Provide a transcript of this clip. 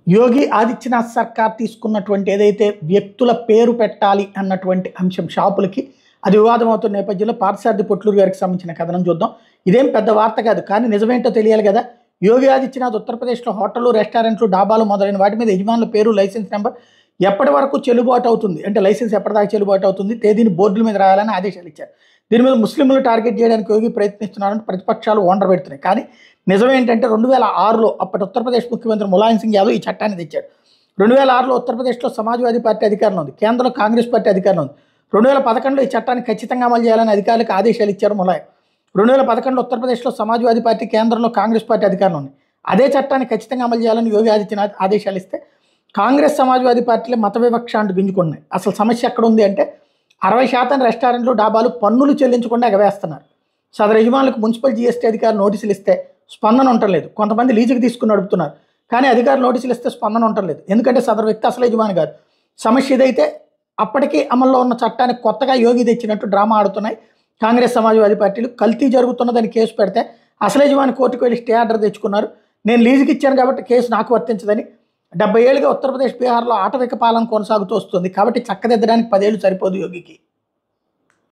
యోగి ఆదిత్యనాథ్ సర్కార్ తీసుకున్నటువంటి ఏదైతే వ్యక్తుల పేరు పెట్టాలి అన్నటువంటి అంశం షాపులకి అది వివాదం అవుతున్న నేపథ్యంలో పార్థసారథి పొట్లూరు గారికి సంబంధించిన కథనం చూద్దాం ఇదేం పెద్ద వార్త కాదు కానీ నిజమేంటో తెలియాలి కదా యోగి ఆదిత్యనాథ్ ఉత్తరప్రదేశ్లో హోటళ్ళు రెస్టారెంట్లు డాబాలు మొదలైన వాటి మీద యజమానుల పేరు లైసెన్స్ నెంబర్ ఎప్పటి వరకు చెల్లుబాటు అవుతుంది అంటే లైసెన్స్ ఎప్పటిదాకా చెల్లుబాటు అవుతుంది తేదీని బోర్డుల మీద రాయాలని ఆదేశాలు ఇచ్చారు దీని మీద ముస్లింలు టార్గెట్ చేయడానికి యోగి ప్రయత్నిస్తున్నారని ప్రతిపక్షాలు ఓండర్ పెడుతున్నాయి కానీ నిజం ఏంటంటే రెండు వేల ఆరులో అప్పటి ఉత్తరప్రదేశ్ ముఖ్యమంత్రి ములాయం సింగ్ యాదవ్ ఈ చట్టాన్ని తెచ్చాడు రెండు వేల ఆరులో ఉత్తరప్రదేశ్లో సమాజ్వాదీ పార్టీ అధికారంలో ఉంది కేంద్రంలో కాంగ్రెస్ పార్టీ అధికారంలో ఉంది రెండు వేల పదకొండులో ఈ చట్టాన్ని ఖచ్చితంగా అమలు చేయాలని అధికారులకు ఆదేశాలు ఇచ్చారు ములాయం రెండు వేల పదకొండులో ఉత్తరప్రదేశ్లో సమాజ్వాదీ పార్టీ కేంద్రంలో కాంగ్రెస్ పార్టీ అధికారంలో ఉంది అదే చట్టాన్ని ఖచ్చితంగా అమలు చేయాలని యోగి ఆదిత్యనాథ్ ఆదేశాలు ఇస్తే కాంగ్రెస్ సమాజ్వాదీ పార్టీలే మత వివక్ష అంటూ గింజుకున్నాయి అసలు సమస్య ఎక్కడ ఉంది అంటే అరవై శాతం రెస్టారెంట్లు డాబాలు పన్నులు చెల్లించకుండా ఎగవేస్తున్నారు సదరు యజమానులకు మున్సిపల్ జీఎస్టీ అధికారులు నోటీసులు ఇస్తే స్పందన ఉండలేదు కొంతమంది లీజుకి తీసుకుని నడుపుతున్నారు కానీ అధికారులు నోటీసులు ఇస్తే స్పందన ఉండలేదు ఎందుకంటే సదరు వ్యక్తి అసలు యజమాని కాదు సమస్య ఇదైతే అప్పటికీ అమల్లో ఉన్న చట్టాన్ని కొత్తగా యోగి తెచ్చినట్టు డ్రామా ఆడుతున్నాయి కాంగ్రెస్ సమాజ్వాదీ పార్టీలు కల్తీ జరుగుతున్నదని కేసు పెడితే అసలు యజమాని కోర్టుకు వెళ్ళి స్టే ఆర్డర్ తెచ్చుకున్నారు నేను లీజుకి ఇచ్చాను కాబట్టి కేసు నాకు వర్తించదని డెబ్బై ఏళ్ళుగా ఉత్తరప్రదేశ్ బీహార్లో ఆటవిక పాలన కొనసాగుతూ వస్తుంది కాబట్టి చక్కదిద్దడానికి పదేళ్ళు సరిపోదు యోగికి